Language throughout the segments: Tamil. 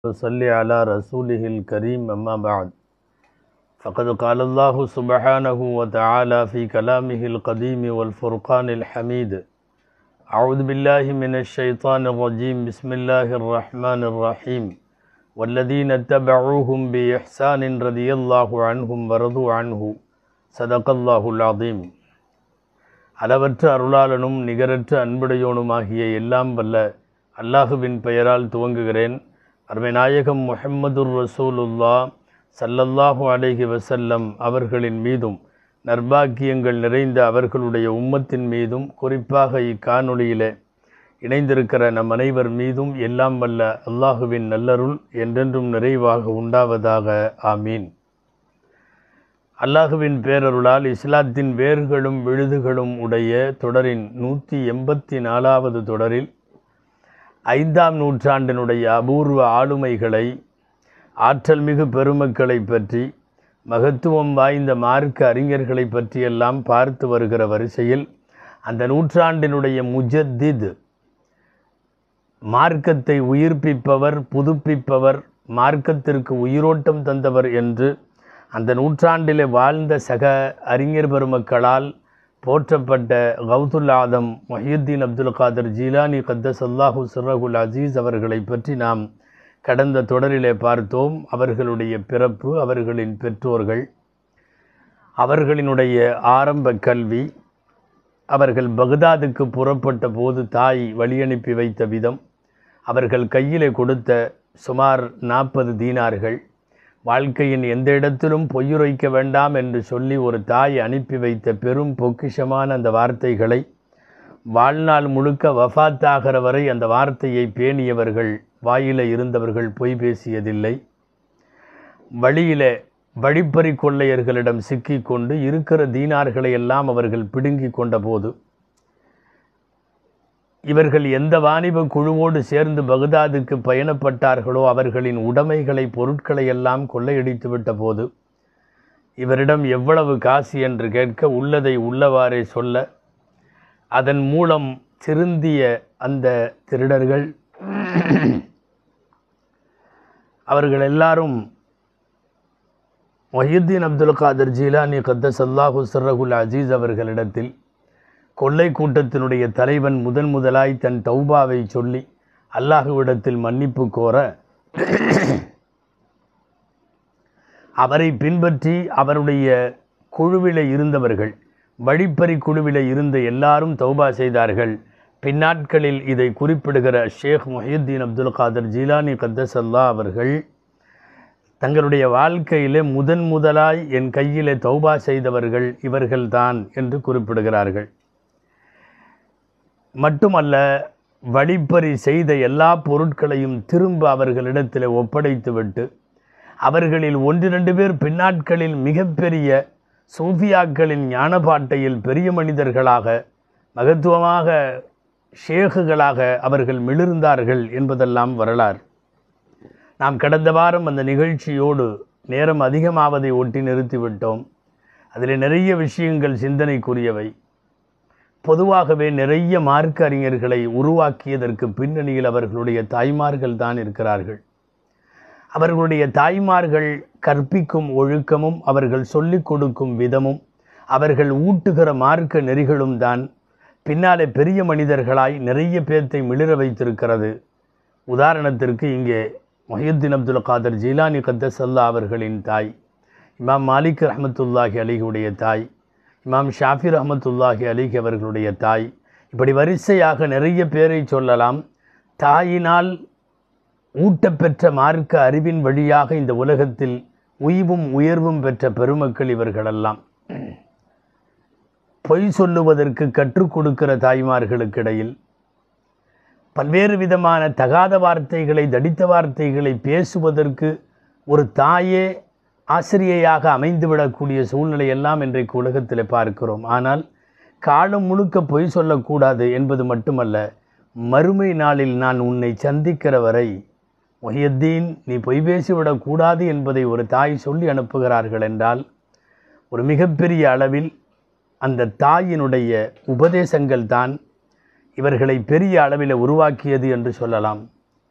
وصل على رسوله الكريم أما بعد فقد قال الله سبحانه وتعالى في كلامه القديم والفرقان الحميد أعوذ بالله من الشيطان الرجيم بسم الله الرحمن الرحيم والذين اتبعوهم بإحسان رضي الله عنهم ورضوا عنه صدق الله العظيم அளவற்ற அருளாளனும் நிகரற்ற அன்புடையோனுமாகிய எல்லாம் வல்ல அல்லாஹுவின் பெயரால் துவங்குகிறேன் அருமை நாயகம் முஹம்மதுர் ரசூலுல்லா சல்லல்லாஹு அலைஹி வசல்லம் அவர்களின் மீதும் நர்பாக்கியங்கள் நிறைந்த அவர்களுடைய உம்மத்தின் மீதும் குறிப்பாக இக்காணொளியிலே இணைந்திருக்கிற நம் அனைவர் மீதும் எல்லாம் வல்ல அல்லாஹுவின் நல்லருள் என்றென்றும் நிறைவாக உண்டாவதாக ஆமீன் அல்லாஹுவின் பேரருளால் இஸ்லாத்தின் வேர்களும் விழுதுகளும் உடைய தொடரின் நூற்றி எண்பத்தி நாலாவது தொடரில் ஐந்தாம் நூற்றாண்டினுடைய அபூர்வ ஆளுமைகளை ஆற்றல் மிகு பெருமக்களை பற்றி மகத்துவம் வாய்ந்த மார்க்க அறிஞர்களை பற்றியெல்லாம் பார்த்து வருகிற வரிசையில் அந்த நூற்றாண்டினுடைய முஜத்தித் மார்க்கத்தை உயிர்ப்பிப்பவர் புதுப்பிப்பவர் மார்க்கத்திற்கு உயிரோட்டம் தந்தவர் என்று அந்த நூற்றாண்டிலே வாழ்ந்த சக அறிஞர் பெருமக்களால் போற்றப்பட்ட கவுதுல் ஆதம் மொஹியுத்தீன் அப்துல் காதர் ஜீலானி கத்தஸ் அல்லாஹூ சிர்ரகுல் அசீஸ் அவர்களை பற்றி நாம் கடந்த தொடரிலே பார்த்தோம் அவர்களுடைய பிறப்பு அவர்களின் பெற்றோர்கள் அவர்களினுடைய ஆரம்ப கல்வி அவர்கள் பக்தாதுக்கு புறப்பட்ட போது தாய் வழியனுப்பி வைத்த விதம் அவர்கள் கையிலே கொடுத்த சுமார் நாற்பது தீனார்கள் வாழ்க்கையின் எந்த இடத்திலும் பொய்யுரைக்க வேண்டாம் என்று சொல்லி ஒரு தாய் அனுப்பி வைத்த பெரும் பொக்கிஷமான அந்த வார்த்தைகளை வாழ்நாள் முழுக்க வஃத்தாகிற வரை அந்த வார்த்தையை பேணியவர்கள் வாயில இருந்தவர்கள் பொய் பேசியதில்லை வழியில வழிப்பறி கொள்ளையர்களிடம் சிக்கிக்கொண்டு இருக்கிற தீனார்களை எல்லாம் அவர்கள் பிடுங்கி கொண்ட போது இவர்கள் எந்த வாணிப குழுவோடு சேர்ந்து பகுதாதுக்கு பயணப்பட்டார்களோ அவர்களின் உடைமைகளை பொருட்களை எல்லாம் கொள்ளையடித்து விட்ட போது இவரிடம் எவ்வளவு காசு என்று கேட்க உள்ளதை உள்ளவாறே சொல்ல அதன் மூலம் திருந்திய அந்த திருடர்கள் அவர்கள் எல்லாரும் மொஹியுத்தீன் அப்துல் காதர் ஜீலானி கத்தஸ் அல்லாஹு சர்ரகுல் அசீஸ் அவர்களிடத்தில் கொள்ளை கூட்டத்தினுடைய தலைவன் முதன் முதலாய் தன் தௌபாவை சொல்லி அல்லாஹுவிடத்தில் மன்னிப்பு கோர அவரை பின்பற்றி அவருடைய குழுவிலே இருந்தவர்கள் வழிப்பறி குழுவிலே இருந்த எல்லாரும் தௌபா செய்தார்கள் பின்னாட்களில் இதை குறிப்பிடுகிற ஷேக் மொஹியுத்தீன் அப்துல் காதர் ஜீலானி கத்தஸ் அல்லா அவர்கள் தங்களுடைய வாழ்க்கையிலே முதன் முதலாய் என் கையிலே தௌபா செய்தவர்கள் இவர்கள்தான் என்று குறிப்பிடுகிறார்கள் மட்டுமல்ல வழிப்பறி செய்த எல்லா பொருட்களையும் திரும்ப அவர்களிடத்தில் ஒப்படைத்துவிட்டு அவர்களில் ஒன்றிரண்டு பேர் பின்னாட்களில் மிகப்பெரிய சூஃபியாக்களின் ஞானபாட்டையில் பெரிய மனிதர்களாக மகத்துவமாக ஷேகுகளாக அவர்கள் மிளிர்ந்தார்கள் என்பதெல்லாம் வரலாறு நாம் கடந்த வாரம் அந்த நிகழ்ச்சியோடு நேரம் அதிகமாவதை ஒட்டி நிறுத்திவிட்டோம் அதில் நிறைய விஷயங்கள் சிந்தனைக்குரியவை பொதுவாகவே நிறைய மார்க்க அறிஞர்களை உருவாக்கியதற்கு பின்னணியில் அவர்களுடைய தாய்மார்கள் தான் இருக்கிறார்கள் அவர்களுடைய தாய்மார்கள் கற்பிக்கும் ஒழுக்கமும் அவர்கள் சொல்லிக் கொடுக்கும் விதமும் அவர்கள் ஊட்டுகிற மார்க்க நெறிகளும் தான் பின்னாலே பெரிய மனிதர்களாய் நிறைய பேர்த்தை மிளிர வைத்திருக்கிறது உதாரணத்திற்கு இங்கே மொஹியுத்தீன் அப்துல் காதர் ஜீலானி கத்தசல்லா அவர்களின் தாய் இமாம் மாலிக் ரஹமத்துல்லாஹி அலிகுடைய தாய் இமாம் ஷாஃபி ரஹமத்துல்லாஹி அலிக் அவர்களுடைய தாய் இப்படி வரிசையாக நிறைய பேரை சொல்லலாம் தாயினால் ஊட்டப்பெற்ற மார்க்க அறிவின் வழியாக இந்த உலகத்தில் உய்வும் உயர்வும் பெற்ற பெருமக்கள் இவர்களெல்லாம் பொய் சொல்லுவதற்கு கற்றுக் கொடுக்கிற தாய்மார்களுக்கிடையில் பல்வேறு விதமான தகாத வார்த்தைகளை தடித்த வார்த்தைகளை பேசுவதற்கு ஒரு தாயே ஆசிரியையாக அமைந்துவிடக்கூடிய சூழ்நிலை எல்லாம் இன்றைக்கு உலகத்தில் பார்க்கிறோம் ஆனால் காலம் முழுக்க பொய் சொல்லக்கூடாது என்பது மட்டுமல்ல மறுமை நாளில் நான் உன்னை சந்திக்கிற வரை மொஹியத்தீன் நீ பொய் பேசிவிடக்கூடாது என்பதை ஒரு தாய் சொல்லி அனுப்புகிறார்கள் என்றால் ஒரு மிகப்பெரிய அளவில் அந்த தாயினுடைய உபதேசங்கள் தான் இவர்களை பெரிய அளவில் உருவாக்கியது என்று சொல்லலாம்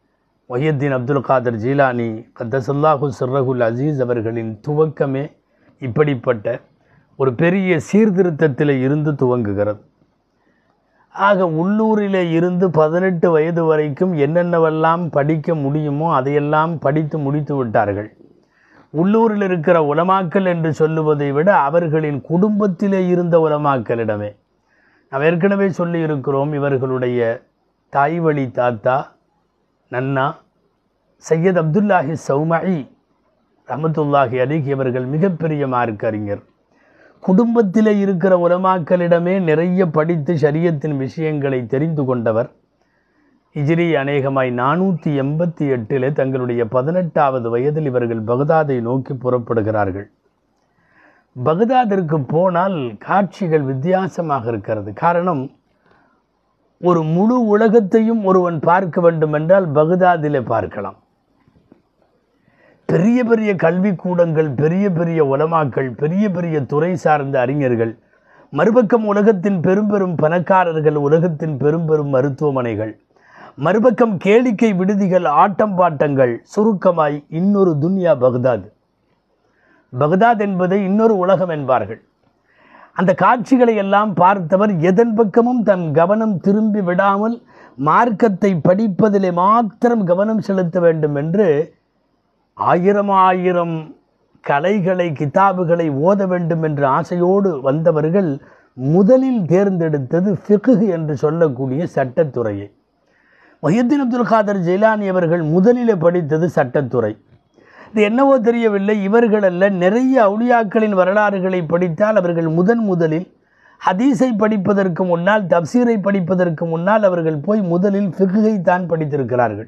ஒஹியத்தீன் அப்துல் காதர் ஜீலானி கத்தசல்லாஹு சிர்ரகுல் அசீஸ் அவர்களின் துவக்கமே இப்படிப்பட்ட ஒரு பெரிய சீர்திருத்தத்தில் இருந்து துவங்குகிறது ஆக உள்ளூரிலே இருந்து பதினெட்டு வயது வரைக்கும் என்னென்னவெல்லாம் படிக்க முடியுமோ அதையெல்லாம் படித்து முடித்து விட்டார்கள் உள்ளூரில் இருக்கிற உலமாக்கல் என்று சொல்லுவதை விட அவர்களின் குடும்பத்திலே இருந்த உலமாக்களிடமே நாம் ஏற்கனவே சொல்லியிருக்கிறோம் இவர்களுடைய தாய் வழி தாத்தா நன்னா சையத் அப்துல்லாஹி சௌமஇ ரஹமத்துல்லாஹி அலிஹி அவர்கள் மிகப்பெரிய மார்க் அறிஞர் குடும்பத்திலே இருக்கிற உலமாக்களிடமே நிறைய படித்து ஷரியத்தின் விஷயங்களை தெரிந்து கொண்டவர் இஜிரி அநேகமாய் நானூற்றி எண்பத்தி எட்டிலே தங்களுடைய பதினெட்டாவது வயதில் இவர்கள் பகதாதை நோக்கி புறப்படுகிறார்கள் பகதாதிற்கு போனால் காட்சிகள் வித்தியாசமாக இருக்கிறது காரணம் ஒரு முழு உலகத்தையும் ஒருவன் பார்க்க வேண்டும் என்றால் பகதாதிலே பார்க்கலாம் பெரிய பெரிய கல்விக்கூடங்கள் பெரிய பெரிய உலமாக்கள் பெரிய பெரிய துறை சார்ந்த அறிஞர்கள் மறுபக்கம் உலகத்தின் பெரும் பெரும் பணக்காரர்கள் உலகத்தின் பெரும் பெரும் மருத்துவமனைகள் மறுபக்கம் கேளிக்கை விடுதிகள் ஆட்டம் பாட்டங்கள் சுருக்கமாய் இன்னொரு துன்யா பக்தாத் பக்தாத் என்பதை இன்னொரு உலகம் என்பார்கள் அந்த காட்சிகளை எல்லாம் பார்த்தவர் எதன் பக்கமும் தன் கவனம் திரும்பி விடாமல் மார்க்கத்தை படிப்பதிலே மாத்திரம் கவனம் செலுத்த வேண்டும் என்று ஆயிரம் ஆயிரம் கலைகளை கிதாபுகளை ஓத வேண்டும் என்ற ஆசையோடு வந்தவர்கள் முதலில் தேர்ந்தெடுத்தது ஃபிகு என்று சொல்லக்கூடிய சட்டத்துறையை மொஹியத்தின் அப்துல் காதர் ஜெயிலானி அவர்கள் முதலிலே படித்தது சட்டத்துறை இது என்னவோ தெரியவில்லை இவர்கள் அல்ல நிறைய அவுளியாக்களின் வரலாறுகளை படித்தால் அவர்கள் முதன் முதலில் ஹதீஸை படிப்பதற்கு முன்னால் தப்சீரை படிப்பதற்கு முன்னால் அவர்கள் போய் முதலில் ஃபிகுகை தான் படித்திருக்கிறார்கள்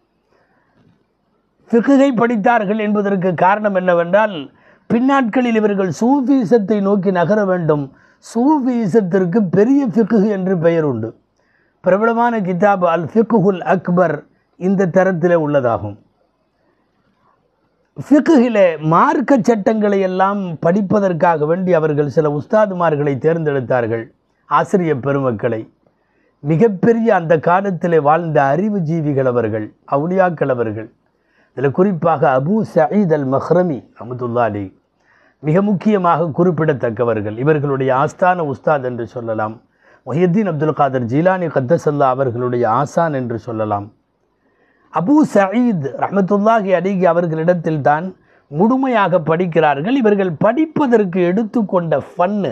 ஃபிகுகை படித்தார்கள் என்பதற்கு காரணம் என்னவென்றால் பின்னாட்களில் இவர்கள் சூஃபீசத்தை நோக்கி நகர வேண்டும் சூஃபீசத்திற்கு பெரிய ஃபிகுகு என்று பெயர் உண்டு பிரபலமான கிதாப் அல் ஃபிகுல் அக்பர் இந்த தரத்தில் உள்ளதாகும் ஃபிகுகிலே மார்க்க சட்டங்களை எல்லாம் படிப்பதற்காக வேண்டி அவர்கள் சில உஸ்தாதுமார்களை தேர்ந்தெடுத்தார்கள் ஆசிரிய பெருமக்களை மிகப்பெரிய அந்த காலத்திலே வாழ்ந்த அறிவு ஜீவிகள் அவர்கள் அவுளியாக்கள் அவர்கள் இதில் குறிப்பாக அபு சயீத் அல் மஹ்ரமி அஹமதுல்லா அலி மிக முக்கியமாக குறிப்பிடத்தக்கவர்கள் இவர்களுடைய ஆஸ்தான உஸ்தாத் என்று சொல்லலாம் மொஹியத்தீன் அப்துல் காதர் ஜீலானி கத்தசல்லா அவர்களுடைய ஆசான் என்று சொல்லலாம் அபு சயீத் ரஹமத்துல்லாஹி அலிகி அவர்களிடத்தில் தான் முழுமையாக படிக்கிறார்கள் இவர்கள் படிப்பதற்கு எடுத்துக்கொண்ட ஃபன்னு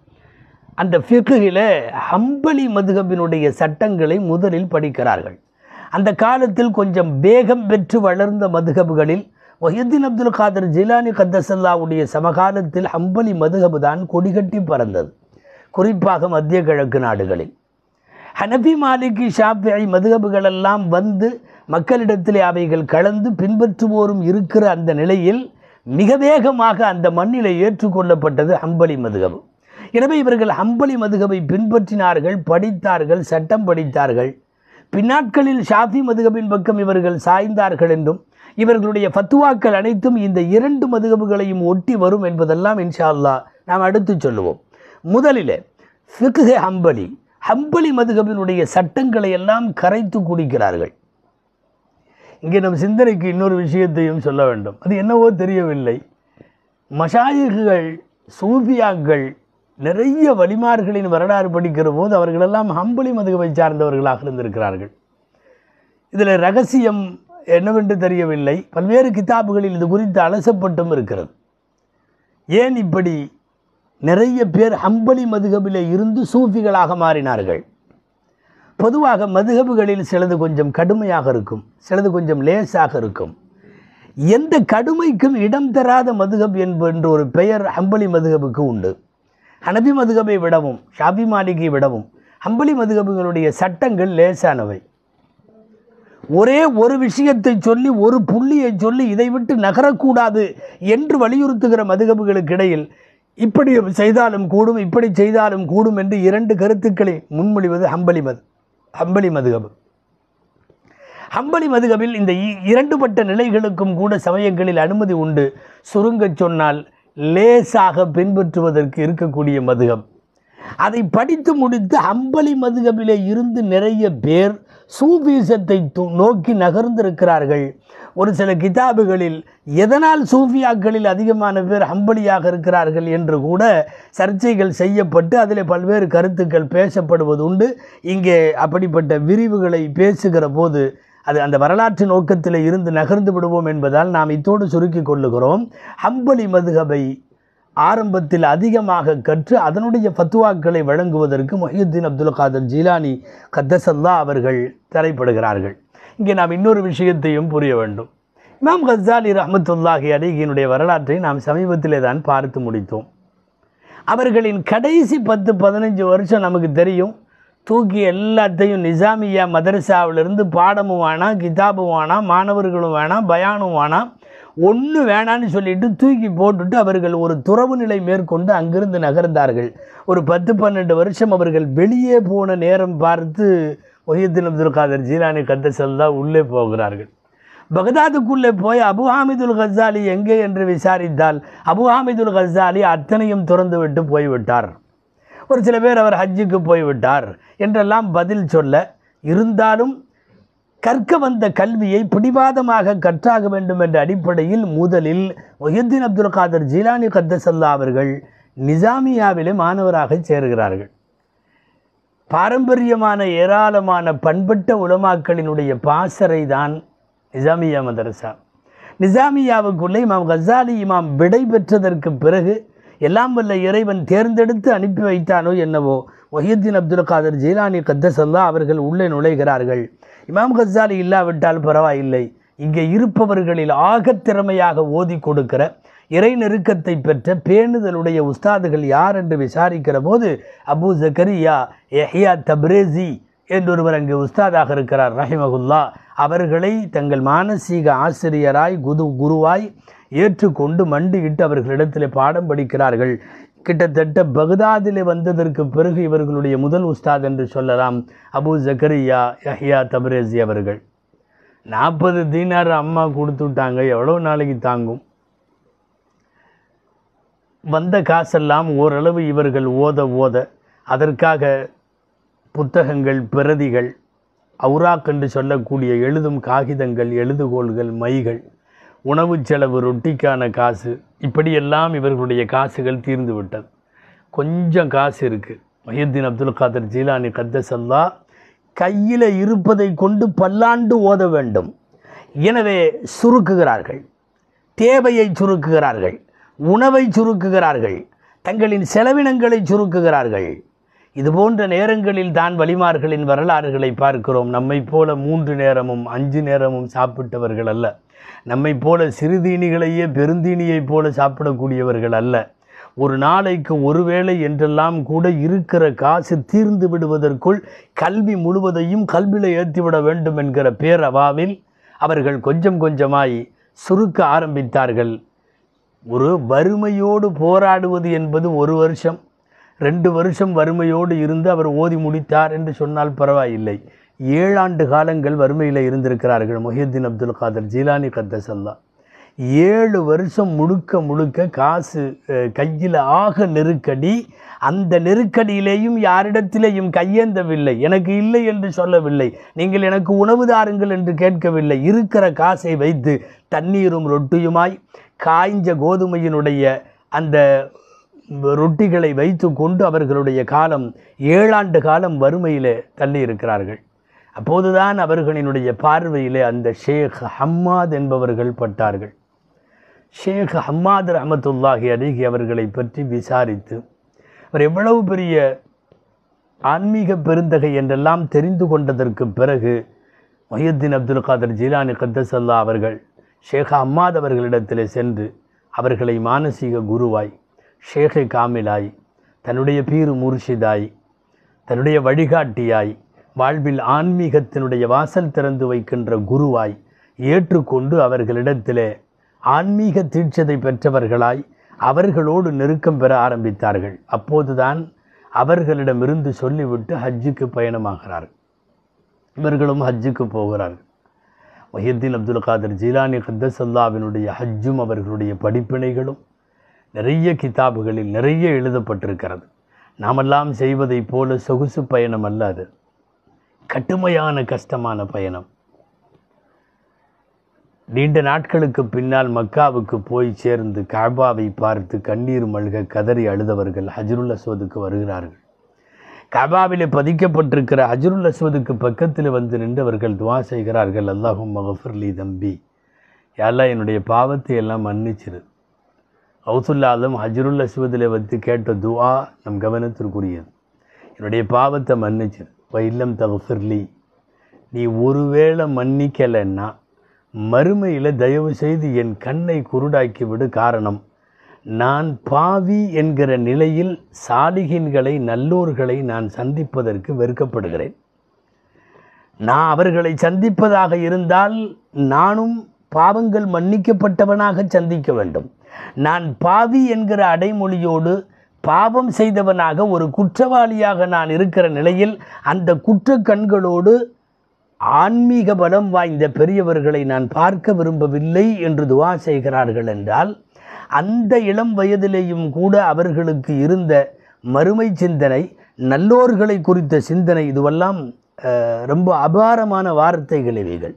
அந்த ஃபிகுகில் ஹம்பலி மதுகபினுடைய சட்டங்களை முதலில் படிக்கிறார்கள் அந்த காலத்தில் கொஞ்சம் வேகம் பெற்று வளர்ந்த மதுகபுகளில் ஒஹியத்தின் அப்துல் காதர் ஜிலானி கத்தசல்லாவுடைய சமகாலத்தில் ஹம்பலி மதுகபு தான் கொடிகட்டி பறந்தது குறிப்பாக மத்திய கிழக்கு நாடுகளில் ஹனபி மாலிகி ஷாஃபி மதுகபுகளெல்லாம் வந்து மக்களிடத்திலே அவைகள் கலந்து பின்பற்றுவோரும் இருக்கிற அந்த நிலையில் மிக வேகமாக அந்த மண்ணிலே ஏற்றுக்கொள்ளப்பட்டது ஹம்பலி மதுகபு எனவே இவர்கள் ஹம்பலி மதுகபை பின்பற்றினார்கள் படித்தார்கள் சட்டம் படித்தார்கள் பின்னாட்களில் ஷாஃபி மதுகபின் பக்கம் இவர்கள் சாய்ந்தார்கள் என்றும் இவர்களுடைய ஃபத்துவாக்கள் அனைத்தும் இந்த இரண்டு மதுகபுகளையும் ஒட்டி வரும் என்பதெல்லாம் இன்ஷா அல்லா நாம் அடுத்து சொல்லுவோம் முதலிலே ஃபிக்ஹே ஹம்பலி ஹம்பலி மதுகபினுடைய சட்டங்களை எல்லாம் கரைத்து குடிக்கிறார்கள் இங்கே நம் சிந்தனைக்கு இன்னொரு விஷயத்தையும் சொல்ல வேண்டும் அது என்னவோ தெரியவில்லை மஷாயிகுகள் சூஃபியாக்கள் நிறைய வலிமார்களின் வரலாறு படிக்கிற போது அவர்களெல்லாம் ஹம்பலி மதுகவை சார்ந்தவர்களாக இருந்திருக்கிறார்கள் இதில் ரகசியம் என்னவென்று தெரியவில்லை பல்வேறு கிதாபுகளில் இது குறித்து அலசப்பட்டும் இருக்கிறது ஏன் இப்படி நிறைய பேர் ஹம்பலி மதுகபிலே இருந்து சூஃபிகளாக மாறினார்கள் பொதுவாக மதுகபுகளில் சிலது கொஞ்சம் கடுமையாக இருக்கும் சிலது கொஞ்சம் லேசாக இருக்கும் எந்த கடுமைக்கும் இடம் தராத மதுகப் என்ற ஒரு பெயர் ஹம்பலி மதுகபுக்கு உண்டு ஹனபி மதுகபை விடவும் ஷாபி மாலிகை விடவும் ஹம்பலி மதுகபுகளுடைய சட்டங்கள் லேசானவை ஒரே ஒரு விஷயத்தை சொல்லி ஒரு புள்ளியை சொல்லி இதை விட்டு நகரக்கூடாது என்று வலியுறுத்துகிற மதுகபுகளுக்கு இடையில் இப்படி செய்தாலும் கூடும் இப்படி செய்தாலும் கூடும் என்று இரண்டு கருத்துக்களை முன்மொழிவது ஹம்பலி மது ஹம்பலி மதுகபு ஹம்பலி மதுகபில் இந்த இரண்டுபட்ட நிலைகளுக்கும் கூட சமயங்களில் அனுமதி உண்டு சுருங்கச் சொன்னால் லேசாக பின்பற்றுவதற்கு இருக்கக்கூடிய மதுகம் அதை படித்து முடித்து ஹம்பலி மதுகபிலே இருந்து நிறைய பேர் சூஃபீசத்தை து- நோக்கி நகர்ந்திருக்கிறார்கள் ஒரு சில கிதாபுகளில் எதனால் சூஃபியாக்களில் அதிகமான பேர் ஹம்பலியாக இருக்கிறார்கள் என்று கூட சர்ச்சைகள் செய்யப்பட்டு அதில் பல்வேறு கருத்துக்கள் பேசப்படுவது உண்டு இங்கே அப்படிப்பட்ட விரிவுகளை பேசுகிற போது அது அந்த வரலாற்று நோக்கத்தில் இருந்து நகர்ந்து விடுவோம் என்பதால் நாம் இத்தோடு சுருக்கிக் கொள்ளுகிறோம் ஹம்பலி மதுகபை ஆரம்பத்தில் அதிகமாக கற்று அதனுடைய ஃபத்துவாக்களை வழங்குவதற்கு மொஹியுத்தீன் அப்துல் காதர் ஜீலானி கத்தசல்லா அவர்கள் தரைப்படுகிறார்கள் இங்கே நாம் இன்னொரு விஷயத்தையும் புரிய வேண்டும் இமாம் கசாலி ரஹமத்துல்லாஹி அலிகினுடைய வரலாற்றை நாம் சமீபத்திலே தான் பார்த்து முடித்தோம் அவர்களின் கடைசி பத்து பதினஞ்சு வருஷம் நமக்கு தெரியும் தூக்கி எல்லாத்தையும் நிசாமியா மதரசாவிலிருந்து பாடமும் வேணாம் கிதாபும் வேணாம் மாணவர்களும் வேணாம் பயானும் வேணாம் ஒன்று வேணான்னு சொல்லிட்டு தூக்கி போட்டுட்டு அவர்கள் ஒரு துறவு நிலை மேற்கொண்டு அங்கிருந்து நகர்ந்தார்கள் ஒரு பத்து பன்னெண்டு வருஷம் அவர்கள் வெளியே போன நேரம் பார்த்து ஒஹியத்தின் அப்துல் காதர் ஜீலானி கத்தசல்லா உள்ளே போகிறார்கள் பகதாதுக்குள்ளே போய் அபு ஹாமிதுல் கசாலி எங்கே என்று விசாரித்தால் அபு ஹாமிதுல் கசாலி அத்தனையும் திறந்து விட்டு போய்விட்டார் ஒரு சில பேர் அவர் ஹஜ்ஜுக்கு போய்விட்டார் என்றெல்லாம் பதில் சொல்ல இருந்தாலும் கற்க வந்த கல்வியை பிடிவாதமாக கற்றாக வேண்டும் என்ற அடிப்படையில் முதலில் ஒஹியுத்தீன் அப்துல் காதர் ஜீலானி கத்தசல்லா அவர்கள் நிசாமியாவிலே மாணவராக சேர்கிறார்கள் பாரம்பரியமான ஏராளமான பண்பட்ட உலமாக்களினுடைய பாசறை தான் நிசாமியா மதரசா நிசாமியாவுக்குள்ளே இமாம் கசாலி இமாம் விடை பெற்றதற்கு பிறகு எல்லாம் வல்ல இறைவன் தேர்ந்தெடுத்து அனுப்பி வைத்தானோ என்னவோ ஒஹியுத்தீன் அப்துல் காதர் ஜீலானி கத்தசல்லா அவர்கள் உள்ளே நுழைகிறார்கள் இமாம் கசாலி இல்லாவிட்டால் பரவாயில்லை இங்கே இருப்பவர்களில் ஆகத் திறமையாக ஓதி கொடுக்கிற இறை நெருக்கத்தை பெற்ற பேணுதலுடைய உஸ்தாதுகள் யார் என்று விசாரிக்கிற போது அபு ஜக்கரியா எஹ்யா தப்ரேசி என்றொருவர் அங்கு உஸ்தாதாக இருக்கிறார் ரஹிமகுல்லா அவர்களை தங்கள் மானசீக ஆசிரியராய் குரு குருவாய் ஏற்றுக்கொண்டு மண்டியிட்டு அவர்களிடத்தில் பாடம் படிக்கிறார்கள் கிட்டத்தட்ட பகதாதிலே வந்ததற்கு பிறகு இவர்களுடைய முதல் உஸ்தாத் என்று சொல்லலாம் அபு ஜக்கரியா யஹ்யா தப்ரேசி அவர்கள் நாற்பது தீனார் அம்மா கொடுத்து விட்டாங்க எவ்வளோ நாளைக்கு தாங்கும் வந்த காசெல்லாம் ஓரளவு இவர்கள் ஓத ஓத அதற்காக புத்தகங்கள் பிரதிகள் அவுராக் என்று சொல்லக்கூடிய எழுதும் காகிதங்கள் எழுதுகோள்கள் மைகள் உணவு செலவு ரொட்டிக்கான காசு இப்படியெல்லாம் இவர்களுடைய காசுகள் தீர்ந்து விட்டது கொஞ்சம் காசு இருக்குது மஹியுத்தீன் அப்துல் காதர் ஜீலானி கத்தசல்லா கையில் இருப்பதை கொண்டு பல்லாண்டு ஓத வேண்டும் எனவே சுருக்குகிறார்கள் தேவையை சுருக்குகிறார்கள் உணவை சுருக்குகிறார்கள் தங்களின் செலவினங்களை சுருக்குகிறார்கள் இது போன்ற நேரங்களில் தான் வலிமார்களின் வரலாறுகளை பார்க்கிறோம் நம்மை போல மூன்று நேரமும் அஞ்சு நேரமும் சாப்பிட்டவர்கள் அல்ல நம்மை போல சிறுதீனிகளையே பெருந்தீனியைப் போல சாப்பிடக்கூடியவர்கள் அல்ல ஒரு நாளைக்கு ஒருவேளை என்றெல்லாம் கூட இருக்கிற காசு தீர்ந்து விடுவதற்குள் கல்வி முழுவதையும் கல்வியில் ஏற்றிவிட வேண்டும் என்கிற பேரவாவில் அவர்கள் கொஞ்சம் கொஞ்சமாய் சுருக்க ஆரம்பித்தார்கள் ஒரு வறுமையோடு போராடுவது என்பது ஒரு வருஷம் ரெண்டு வருஷம் வறுமையோடு இருந்து அவர் ஓதி முடித்தார் என்று சொன்னால் பரவாயில்லை ஏழாண்டு காலங்கள் வறுமையில் இருந்திருக்கிறார்கள் மொஹியுத்தீன் அப்துல் காதர் ஜீலானி கத்தசல்லா ஏழு வருஷம் முழுக்க முழுக்க காசு கையில் ஆக நெருக்கடி அந்த நெருக்கடியிலேயும் யாரிடத்திலேயும் கையேந்தவில்லை எனக்கு இல்லை என்று சொல்லவில்லை நீங்கள் எனக்கு உணவு தாருங்கள் என்று கேட்கவில்லை இருக்கிற காசை வைத்து தண்ணீரும் ரொட்டியுமாய் காய்ஞ்ச கோதுமையினுடைய அந்த ரொட்டிகளை வைத்து கொண்டு அவர்களுடைய காலம் ஏழாண்டு காலம் வறுமையிலே தள்ளி இருக்கிறார்கள் அப்போதுதான் அவர்களினுடைய பார்வையிலே அந்த ஷேக் ஹம்மாத் என்பவர்கள் பட்டார்கள் ஷேக் ஹம்மாத் ரஹமத்துல்லாஹி அலிகி அவர்களை பற்றி விசாரித்து அவர் எவ்வளவு பெரிய ஆன்மீக பெருந்தகை என்றெல்லாம் தெரிந்து கொண்டதற்கு பிறகு மொஹியுத்தீன் அப்துல் காதர் ஜீலானி கத்தசல்லா அவர்கள் ஷேக் அம்மாத் அவர்களிடத்தில் சென்று அவர்களை மானசீக குருவாய் ஷேகை காமிலாய் தன்னுடைய பீரு முர்ஷிதாய் தன்னுடைய வழிகாட்டியாய் வாழ்வில் ஆன்மீகத்தினுடைய வாசல் திறந்து வைக்கின்ற குருவாய் ஏற்றுக்கொண்டு அவர்களிடத்திலே ஆன்மீக தீட்சதை பெற்றவர்களாய் அவர்களோடு நெருக்கம் பெற ஆரம்பித்தார்கள் அப்போதுதான் அவர்களிடமிருந்து சொல்லிவிட்டு ஹஜ்ஜுக்கு பயணமாகிறார்கள் இவர்களும் ஹஜ்ஜுக்கு போகிறார்கள் மொஹியத்தீன் அப்துல் காதர் ஜீலானி கத்தசல்லாவினுடைய ஹஜ்ஜும் அவர்களுடைய படிப்பினைகளும் நிறைய கிதாபுகளில் நிறைய எழுதப்பட்டிருக்கிறது நாமெல்லாம் செய்வதைப் போல சொகுசு பயணம் அல்ல அது கடுமையான கஷ்டமான பயணம் நீண்ட நாட்களுக்கு பின்னால் மக்காவுக்கு போய் சேர்ந்து காபாவை பார்த்து கண்ணீர் மல்க கதறி அழுதவர்கள் ஹஜ்ருல் அஸ்வதுக்கு வருகிறார்கள் காபாவிலே பதிக்கப்பட்டிருக்கிற ஹஜ்ருல் அஸ்வதுக்கு பக்கத்தில் வந்து நின்றவர்கள் துவா செய்கிறார்கள் அல்லாஹும் மகஃபர்லி தம்பி யாரெல்லாம் என்னுடைய பாவத்தை எல்லாம் மன்னிச்சிரு ஹவுசுல்லாலும் ஹஜ்ருல் அஸ்வதில் வந்து கேட்ட துவா நம் கவனத்திற்குரியது என்னுடைய பாவத்தை மன்னிச்சிரு வைல்லம் தகஃபிர்லி நீ ஒருவேளை மன்னிக்கலைன்னா மறுமையில் தயவு செய்து என் கண்ணை குருடாக்கி விடு காரணம் நான் பாவி என்கிற நிலையில் சாலிகின்களை நல்லோர்களை நான் சந்திப்பதற்கு வெறுக்கப்படுகிறேன் நான் அவர்களை சந்திப்பதாக இருந்தால் நானும் பாவங்கள் மன்னிக்கப்பட்டவனாக சந்திக்க வேண்டும் நான் பாவி என்கிற அடைமொழியோடு பாவம் செய்தவனாக ஒரு குற்றவாளியாக நான் இருக்கிற நிலையில் அந்த குற்ற கண்களோடு ஆன்மீக பலம் வாய்ந்த பெரியவர்களை நான் பார்க்க விரும்பவில்லை என்று துவா செய்கிறார்கள் என்றால் அந்த இளம் வயதிலேயும் கூட அவர்களுக்கு இருந்த மறுமை சிந்தனை நல்லோர்களை குறித்த சிந்தனை இதுவெல்லாம் அஹ், ரொம்ப அபாரமான வார்த்தைகள் இவைகள்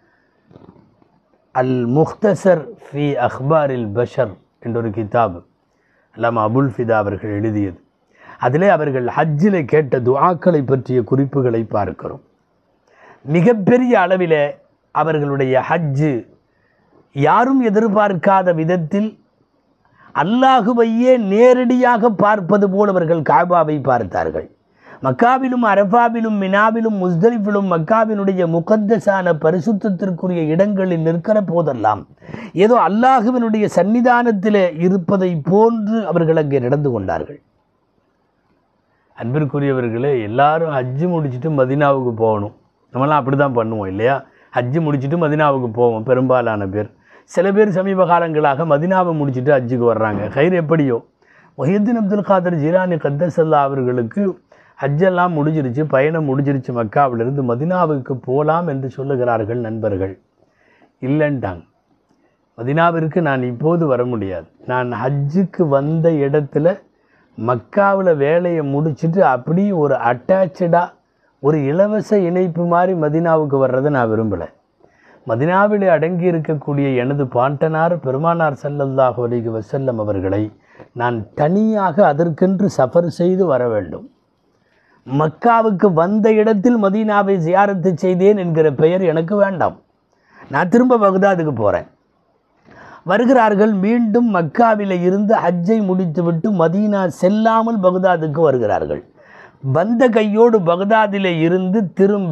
அல் முக்தசர் ஃபி அக்பாரில் பஷர் என்ற ஒரு கிதாப் அல்லாம அபுல் ஃபிதா அவர்கள் எழுதியது அதிலே அவர்கள் ஹஜ்ஜில் கேட்ட துஆக்களை பற்றிய குறிப்புகளை பார்க்கிறோம் மிகப்பெரிய அளவில் அவர்களுடைய ஹஜ்ஜு யாரும் எதிர்பார்க்காத விதத்தில் அல்லாஹுவையே நேரடியாக பார்ப்பது போல் அவர்கள் காபாவை பார்த்தார்கள் மக்காவிலும் அரபாவிலும் மினாவிலும் முஸ்தலிஃபிலும் மக்காவினுடைய முகத்தசான பரிசுத்தத்திற்குரிய இடங்களில் நிற்கிற போதெல்லாம் ஏதோ அல்லாஹுவினுடைய சன்னிதானத்தில் இருப்பதை போன்று அவர்கள் அங்கே நடந்து கொண்டார்கள் அன்பிற்குரியவர்களே எல்லாரும் ஹஜ்ஜு முடிச்சுட்டு மதினாவுக்கு போகணும் நம்மலாம் அப்படி தான் பண்ணுவோம் இல்லையா ஹஜ்ஜு முடிச்சுட்டு மதினாவுக்கு போவோம் பெரும்பாலான பேர் சில பேர் சமீப காலங்களாக மதினாவை முடிச்சுட்டு ஹஜ்ஜுக்கு வர்றாங்க கயிறு எப்படியோ மொஹியத்தின் அப்துல் காதர் ஜிலானி கத்தசல்லா அவர்களுக்கு ஹஜ்ஜெல்லாம் முடிஞ்சிருச்சு பயணம் முடிஞ்சிருச்சு மக்காவிலிருந்து மதினாவுக்கு போகலாம் என்று சொல்லுகிறார்கள் நண்பர்கள் இல்லைன்ட்டாங்க மதினாவிற்கு நான் இப்போது வர முடியாது நான் ஹஜ்ஜுக்கு வந்த இடத்துல மக்காவில் வேலையை முடிச்சிட்டு அப்படியே ஒரு அட்டாச்சாக ஒரு இலவச இணைப்பு மாதிரி மதினாவுக்கு வர்றதை நான் விரும்பலை மதினாவிலே அடங்கி இருக்கக்கூடிய எனது பாட்டனார் பெருமானார் ஸல்லல்லாஹு அலைஹி வஸல்லம் அவர்களை நான் தனியாக அதற்கென்று சஃபர் செய்து வர வேண்டும் மக்காவுக்கு வந்த இடத்தில் மதீனாவை ஜியாரத்து செய்தேன் என்கிற பெயர் எனக்கு வேண்டாம் நான் திரும்ப பகுதாதுக்கு போகிறேன் வருகிறார்கள் மீண்டும் மக்காவில இருந்து ஹஜ்ஜை முடித்துவிட்டு மதீனா செல்லாமல் பகுதாதுக்கு வருகிறார்கள் வந்த கையோடு பகுதாதிலே இருந்து திரும்ப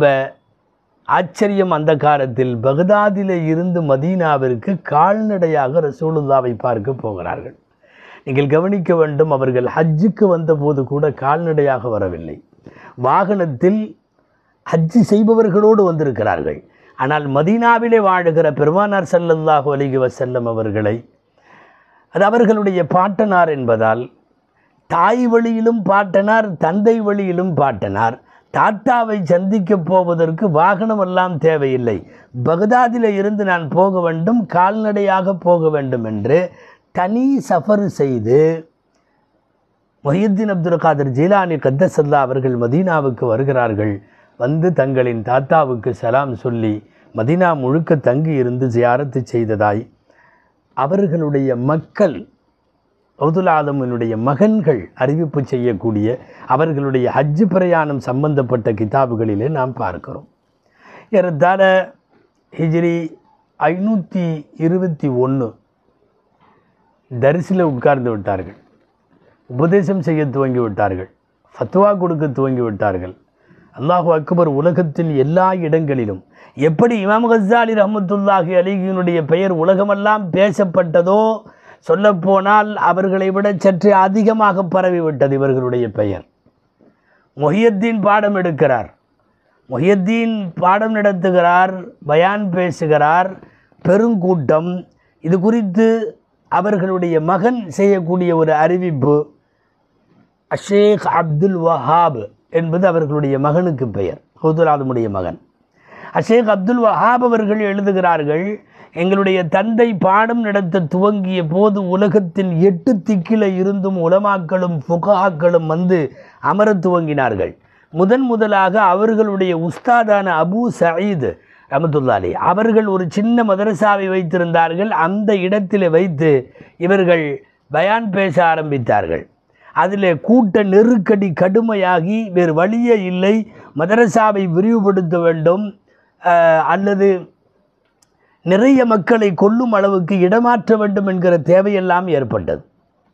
ஆச்சரியம் அந்த காலத்தில் பகுதாதிலே இருந்து மதீனாவிற்கு கால்நடையாக ரசூலுல்லாவை பார்க்க போகிறார்கள் நீங்கள் கவனிக்க வேண்டும் அவர்கள் ஹஜ்ஜுக்கு வந்தபோது கூட கால்நடையாக வரவில்லை வாகனத்தில் ஹஜ்ஜு செய்பவர்களோடு வந்திருக்கிறார்கள் ஆனால் மதீனாவிலே வாழுகிற பெருமானார் ஸல்லல்லாஹு அலைஹி வஸல்லம் அவர்களை அது அவர்களுடைய பாட்டனார் என்பதால் தாய் வழியிலும் பாட்டனார் தந்தை வழியிலும் பாட்டனார் தாத்தாவை சந்திக்கப் போவதற்கு வாகனம் எல்லாம் தேவையில்லை பகதாதில் இருந்து நான் போக வேண்டும் கால்நடையாக போக வேண்டும் என்று தனி சஃபர் செய்து மொஹியுத்தீன் அப்துல் காதர் ஜீலானி கத்தசல்லா அவர்கள் மதீனாவுக்கு வருகிறார்கள் வந்து தங்களின் தாத்தாவுக்கு சலாம் சொல்லி மதீனா முழுக்க தங்கி இருந்து ஜியாரத்து செய்ததாய் அவர்களுடைய மக்கள் அப்துல் ஆலமினுடைய மகன்கள் அறிவிப்பு செய்யக்கூடிய அவர்களுடைய ஹஜ் பிரயாணம் சம்பந்தப்பட்ட கிதாபுகளிலே நாம் பார்க்கிறோம் ஏறத்தாழ ஹிஜ்ரி ஐநூற்றி இருபத்தி ஒன்று தரிசில் உட்கார்ந்து விட்டார்கள் உபதேசம் செய்ய துவங்கி விட்டார்கள் ஃபத்வா கொடுக்க துவங்கி விட்டார்கள் அல்லாஹு அக்பர் உலகத்தின் எல்லா இடங்களிலும் எப்படி இமாம் கஸ்ஸாலி ரஹமத்துல்லாஹி அலிகினுடைய பெயர் உலகமெல்லாம் பேசப்பட்டதோ சொல்லப்போனால் அவர்களை விட சற்று அதிகமாக பரவிவிட்டது இவர்களுடைய பெயர் மொஹியத்தீன் பாடம் எடுக்கிறார் மொஹியத்தீன் பாடம் நடத்துகிறார் பயான் பேசுகிறார் பெருங்கூட்டம் இது குறித்து அவர்களுடைய மகன் செய்யக்கூடிய ஒரு அறிவிப்பு அஷேக் அப்துல் வஹாப் என்பது அவர்களுடைய மகனுக்கு பெயர் ஹவுதுலாதமுடைய மகன் அஷேக் அப்துல் வஹாப் அவர்கள் எழுதுகிறார்கள் எங்களுடைய தந்தை பாடம் நடத்த துவங்கிய போது உலகத்தின் எட்டு திக்கில இருந்தும் உலமாக்களும் ஃபுகாக்களும் வந்து அமரத் துவங்கினார்கள் முதன் முதலாக அவர்களுடைய உஸ்தாதான அபு சயீத் ரமத்துல்லாலி அவர்கள் ஒரு சின்ன மதரசாவை வைத்திருந்தார்கள் அந்த இடத்தில் வைத்து இவர்கள் பயான் பேச ஆரம்பித்தார்கள் அதில் கூட்ட நெருக்கடி கடுமையாகி வேறு வழியே இல்லை மதரசாவை விரிவுபடுத்த வேண்டும் அஹ், அல்லது நிறைய மக்களை கொல்லும் அளவுக்கு இடமாற்ற வேண்டும் என்கிற தேவையெல்லாம் ஏற்பட்டது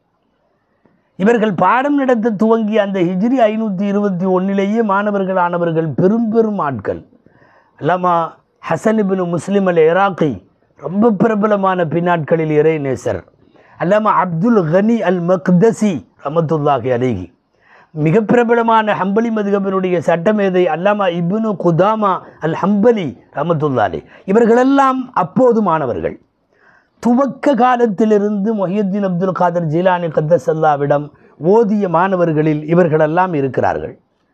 இவர்கள் பாடம் நடத்த துவங்கிய அந்த ஹிஜ்ரி ஐநூற்றி இருபத்தி ஒன்னிலேயே மாணவர்கள் ஆனவர்கள் பெரும் பெரும் ஆட்கள் அல்லாமா Hasan ibn Muslim al Iraqi ரொம்ப பிரபலமான பின்னாட்களில் இறை நேசர் அல்லாமா அப்துல் கனி அல் மக்தசி ரமத்துல்லாஹி அலிகி மிக பிரபலமான ஹம்பலி மதுகபினுடைய சட்டமேதை அல்லாமா இப்னு குதாமா அல் ஹம்பலி ரமத்துல்லாலி இவர்களெல்லாம் அப்போது மாணவர்கள் துவக்க காலத்திலிருந்து மொஹியுத்தீன் அப்துல் காதர் ஜீலானி கத்தசல்லாவிடம் ஓதிய மாணவர்களில் இவர்களெல்லாம் இருக்கிறார்கள்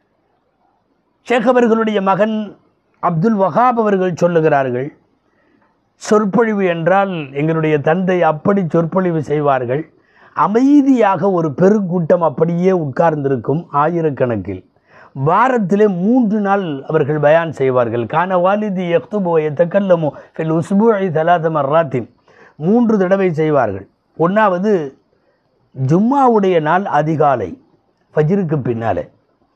ஷேக் அவர்களுடைய மகன் அப்துல் வஹாப் அவர்கள் சொல்லுகிறார்கள் சொற்பொழிவு என்றால் எங்களுடைய தந்தை அப்படி சொற்பொழிவு செய்வார்கள் அமைதியாக ஒரு பெருங்கூட்டம் அப்படியே உட்கார்ந்திருக்கும் ஆயிரக்கணக்கில் வாரத்திலே மூன்று நாள் அவர்கள் பயான் செய்வார்கள் கான வாலிதி யக்துபோ எத்தக்கல்லமோ ஃபில் உஸ்பூஐ தலாத மர்ராத்தின் மூன்று தடவை செய்வார்கள் ஒன்றாவது ஜும்மாவுடைய நாள் அதிகாலை ஃபஜ்ருக்கு பின்னாலே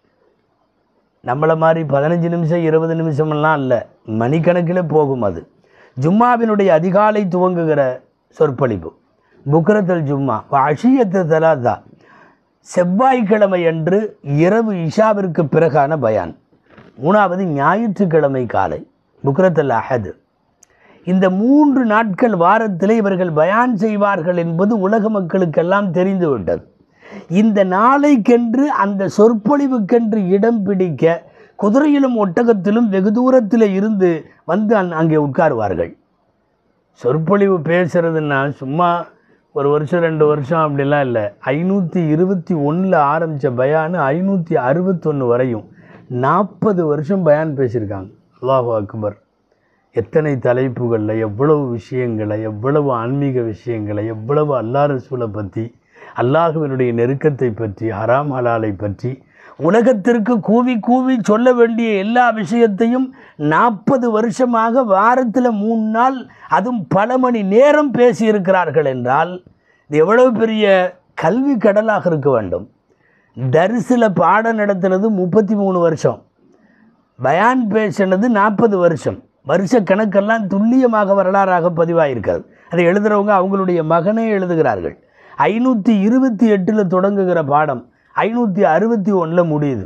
நம்மளை மாதிரி பதினஞ்சு நிமிஷம் இருபது நிமிஷமெல்லாம் இல்லை மணிக்கணக்கில் போகும் அது ஜும்மாவினுடைய அதிகாலை துவங்குகிற சொற்பொழிவு புக்ரத்தல் ஜும்மா அஷியத்து தலாதா செவ்வாய்க்கிழமை அன்று இரவு இஷாவிற்கு பிறகான பயான் மூணாவது ஞாயிற்றுக்கிழமை காலை புக்ரத்தல் அஹது இந்த மூன்று நாட்கள் வாரத்தில் இவர்கள் பயான் செய்வார்கள் என்பது உலக மக்களுக்கெல்லாம் தெரிந்துவிட்டது இந்த நாளைக்கென்று அந்த சொற்பொழிவுக்கென்று இடம் பிடிக்க குதிரையிலும் ஒட்டகத்திலும் வெகு தூரத்தில் இருந்து வந்து அங் அங்கே உட்காருவார்கள் சொற்பொழிவு பேசுறதுன்னா சும்மா ஒரு வருஷம் ரெண்டு வருஷம் அப்படிலாம் இல்லை ஐநூற்றி இருபத்தி ஒன்றில் ஆரம்பித்த பயான் ஐநூற்றி அறுபத்தொன்று வரையும் நாற்பது வருஷம் பயான் பேசியிருக்காங்க அல்லாஹு அக்பர் எத்தனை தலைப்புகளில் எவ்வளவு விஷயங்களை எவ்வளவு ஆன்மீக விஷயங்களை எவ்வளவு அல்லா ரசூலை பற்றி அல்லாஹுவினுடைய நெருக்கத்தை பற்றி ஹராம் ஹலாலை பற்றி உலகத்திற்கு கூவி கூவி சொல்ல வேண்டிய எல்லா விஷயத்தையும் நாற்பது வருஷமாக வாரத்தில் மூணு நாள் அதுவும் பல மணி நேரம் பேசியிருக்கிறார்கள் என்றால் இது எவ்வளவு பெரிய கல்வி கடலாக இருக்க வேண்டும் தரிசில் பாடம் நடத்துனது முப்பத்தி மூணு வருஷம் பயான் பேசினது நாற்பது வருஷம் வருஷ கணக்கெல்லாம் துல்லியமாக வரலாறாக பதிவாயிருக்கிறது அதை எழுதுகிறவங்க அவங்களுடைய மகனே எழுதுகிறார்கள் ஐநூற்றி இருபத்தி எட்டில் தொடங்குகிற பாடம் ஐநூற்றி அறுபத்தி ஒன்றில் முடியுது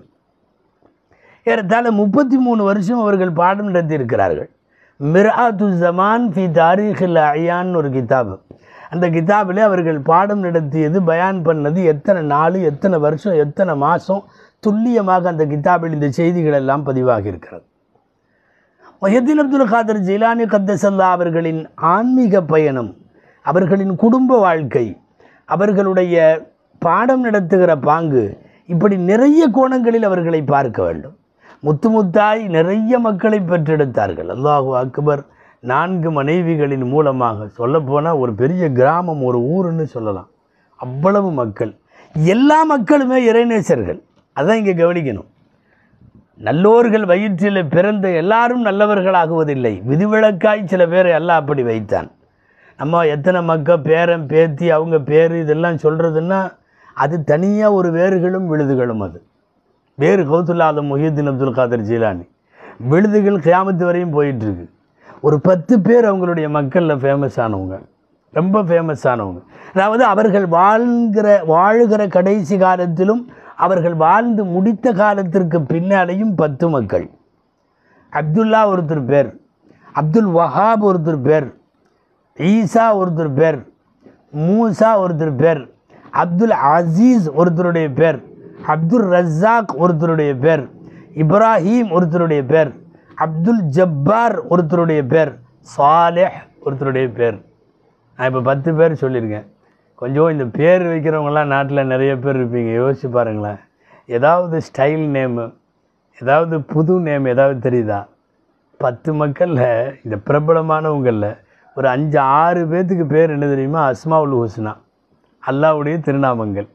ஏறத்தாழ முப்பத்தி மூணு வருஷம் அவர்கள் பாடம் நடத்தியிருக்கிறார்கள் மிராத்து ஜமான் ஃபி தாரீஹில் அயான்னு ஒரு கிதாபு அந்த கிதாபில் அவர்கள் பாடம் நடத்தியது பயான் பண்ணது எத்தனை நாள் எத்தனை வருஷம் எத்தனை மாதம் துல்லியமாக அந்த கிதாபில் இந்த செய்திகள் எல்லாம் பதிவாகி இருக்கிறது மொஹியத்தின் அப்துல் காதர் ஜிலானி கத்தசல்லா அவர்களின் ஆன்மீக பயணம் அவர்களின் குடும்ப வாழ்க்கை அவர்களுடைய பாடம் நடத்துகிற பாங்கு இப்படி நிறைய கோணங்களில் அவர்களை பார்க்க வேண்டும் முத்து முத்தாய் நிறைய மக்களை பெற்றெடுத்தார்கள் அல்லாஹு அக்பர் நான்கு மனைவிகளின் மூலமாக சொல்லப்போனால் ஒரு பெரிய கிராமம் ஒரு ஊருன்னு சொல்லலாம் அவ்வளவு மக்கள் எல்லா மக்களுமே இறைநேசர்கள் அதான் இங்கே கவனிக்கணும் நல்லோர்கள் வயிற்றில் பிறந்த எல்லாரும் நல்லவர்களாகுவதில்லை விதிவிலக்காய் சில பேரை எல்லாம் அப்படி வைத்தான் நம்ம எத்தனை மக்கள் பேரன் பேத்தி அவங்க பேர் இதெல்லாம் சொல்கிறதுன்னா அது தனியாக ஒரு வேர்களும் விழுதுகளும் அது வேறு கௌத்துல்லாத முஹியுத்தீன் அப்துல் காதர் ஜீலானி விழுதுகள் கியாமத்து வரையும் போயிட்டுருக்கு ஒரு பத்து பேர் அவங்களுடைய மக்களில் ஃபேமஸ் ஆனவங்க ரொம்ப ஃபேமஸ் ஆனவங்க அதாவது அவர்கள் வாழ்கிற வாழ்கிற கடைசி காலத்திலும் அவர்கள் வாழ்ந்து முடித்த காலத்திற்கு பின்னாலேயும் பத்து மக்கள் அப்துல்லா ஒருத்தர் பேர் அப்துல் வஹாப் ஒருத்தர் பேர் ஈசா ஒருத்தர் பேர் மூசா ஒருத்தர் பேர் அப்துல் அசீஸ் ஒருத்தருடைய பேர் அப்துல் ரஸாக் ஒருத்தருடைய பேர் இப்ராஹீம் ஒருத்தருடைய பேர் அப்துல் ஜப்பார் ஒருத்தருடைய பேர் சாலேஹ் ஒருத்தருடைய பேர் நான் இப்போ பத்து பேர் சொல்லியிருக்கேன் கொஞ்சம் இந்த பேர் வைக்கிறவங்களாம் நாட்டில் நிறைய பேர் இருப்பீங்க யோசிச்சு பாருங்களேன் ஏதாவது ஸ்டைல் நேமு ஏதாவது புது நேம் ஏதாவது தெரியுதா பத்து மக்களில் இந்த பிரபலமானவங்களில் ஒரு அஞ்சு ஆறு பேர்த்துக்கு பேர் என்ன தெரியுமா அஸ்மாவுல் ஹுஸ்னா அல்லாவுடைய திருநாமங்கள்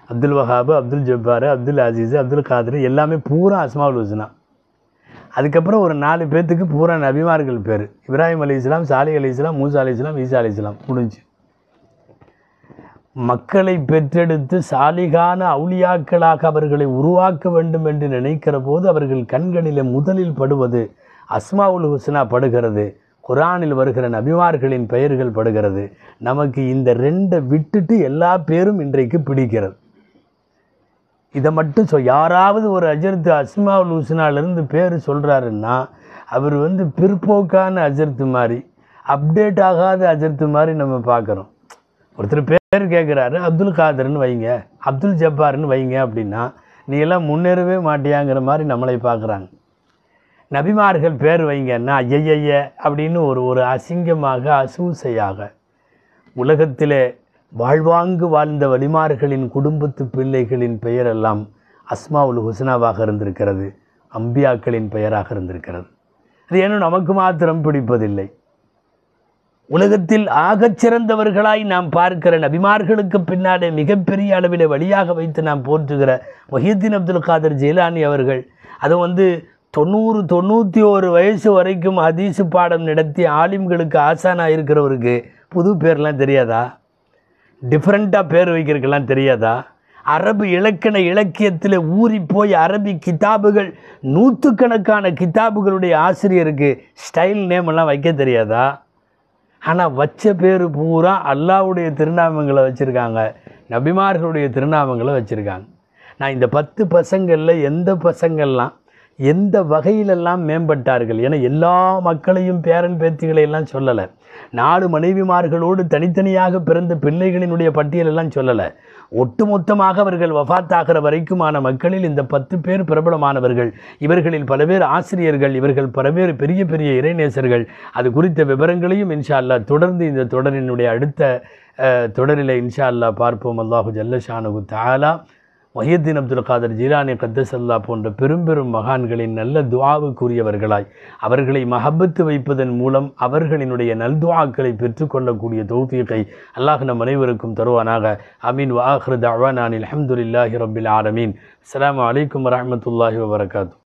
அப்துல் வஹாபு அப்துல் ஜப்பார் அப்துல் அசீஸ் அப்துல் காதர் எல்லாமே பூரா அஸ்மாவுல் ஹுஸ்னா அதுக்கப்புறம் ஒரு நாலு பேர்த்துக்கு பூரா நபிமார்கள் பேர் இப்ராஹிம் அலி இஸ்லாம் சாலி அலி இஸ்லாம் மூசா அலி இஸ்லாம் ஈசா அலி இஸ்லாம் முடிஞ்சு மக்களை பெற்றெடுத்து சாலிகான அவுளியாக்களாக அவர்களை உருவாக்க வேண்டும் என்று நினைக்கிற போது அவர்கள் கண்களிலே முதலில் படுவது அஸ்மாவுல் ஹுஸ்னா படுகிறது குரானில் வருகிற நபிமார்களின் பெயர்கள் படுகிறது நமக்கு இந்த ரெண்டை விட்டுட்டு எல்லா பேரும் இன்றைக்கு பிடிக்கிறது இதை மட்டும் சொல் யாராவது ஒரு அஜர்த்து அஸ்மாவுல் ஹுஸ்னாலேருந்து பேர் சொல்கிறாருன்னா அவர் வந்து பிற்போக்கான அஜர்த்து மாதிரி அப்டேட் ஆகாத அஜர்த்து மாதிரி நம்ம பார்க்குறோம் ஒருத்தர் பேர் கேட்குறாரு அப்துல் காதர்னு வைங்க அப்துல் ஜப்பார்னு வைங்க அப்படின்னா நீ எல்லாம் முன்னேறவே மாட்டியாங்கிற மாதிரி நம்மளை பார்க்குறாங்க நபிமார்கள் பேர் வைங்கன்னா ஐயைய அப்படின்னு ஒரு ஒரு அசிங்கமாக அசூசையாக உலகத்திலே வாழ்வாங்கு வாழ்ந்த வலிமார்களின் குடும்பத்து பிள்ளைகளின் பெயரெல்லாம் அஸ்மாவுல் ஹுஸ்னாவாக இருந்திருக்கிறது அம்பியாக்களின் பெயராக இருந்திருக்கிறது அது ஏனும் நமக்கு மாத்திரம் பிடிப்பதில்லை உலகத்தில் ஆகச் சிறந்தவர்களாய் நாம் பார்க்கிற நபிமார்களுக்கு பின்னாலே மிகப்பெரிய அளவில் வழியாக வைத்து நாம் போற்றுகிற மொஹியுத்தீன் அப்துல் காதர் ஜெயிலானி அவர்கள் அது வந்து தொண்ணூறு தொண்ணூற்றி ஒரு வயசு வரைக்கும் ஹதீஸு பாடம் நடத்தி ஆலிம்களுக்கு ஆசானாக இருக்கிறவருக்கு புது பேர்லாம் தெரியாதா டிஃப்ரெண்ட்டாக பேர் வைக்கிறதுக்கெல்லாம் தெரியாதா அரபு இலக்கண இலக்கியத்தில் ஊறி போய் அரபி கிதாபுகள் நூற்றுக்கணக்கான கிதாபுகளுடைய ஆசிரியருக்கு ஸ்டைல் நேம் எல்லாம் வைக்க தெரியாதா ஆனால் வச்ச பேர் பூரா அல்லாவுடைய திருநாமங்களை வச்சுருக்காங்க நபிமார்களுடைய திருநாமங்களை வச்சுருக்காங்க நான் இந்த பத்து பசங்களில் எந்த பசங்கள்லாம் எந்த வகையிலெல்லாம் மேம்பட்டார்கள் என எல்லா மக்களையும் பேரன் பேத்திகளை எல்லாம் சொல்லலை நாலு மனைவிமார்களோடு தனித்தனியாக பிறந்த பிள்ளைகளினுடைய பட்டியலெல்லாம் சொல்லலை ஒட்டுமொத்தமாக அவர்கள் வஃத்தாகிற வரைக்குமான மக்களில் இந்த பத்து பேர் பிரபலமானவர்கள் இவர்களில் பல பேர் ஆசிரியர்கள் இவர்கள் பல பேர் பெரிய பெரிய இறைநேசர்கள் அது குறித்த விவரங்களையும் இன்ஷா அல்லா தொடர்ந்து இந்த தொடரினுடைய அடுத்த அஹ், தொடரில் இன்ஷா அல்லா பார்ப்போம் அல்லாஹு ஜல்லஷானு தாலா மொஹியத்தீன் அப்துல் காதர் ஜீலானி கத்தசல்லா போன்ற பெரும் பெரும் மகான்களின் நல்ல துவாவுக்குரியவர்களாய் அவர்களை மஹப்பத்து வைப்பதன் மூலம் அவர்களினுடைய நல்துவாக்களை பெற்றுக்கொள்ளக்கூடிய தௌஃபீகை அல்லாஹ் நம் அனைவருக்கும் தருவானாக அமீன் வாஹ்ரு தவானான் அலமதுல்லாஹி ரபில் ஆலமீன் அஸ்ஸலாமு அலைக்கும் வரஹ்மத்துல்லாஹி வபரகாத்து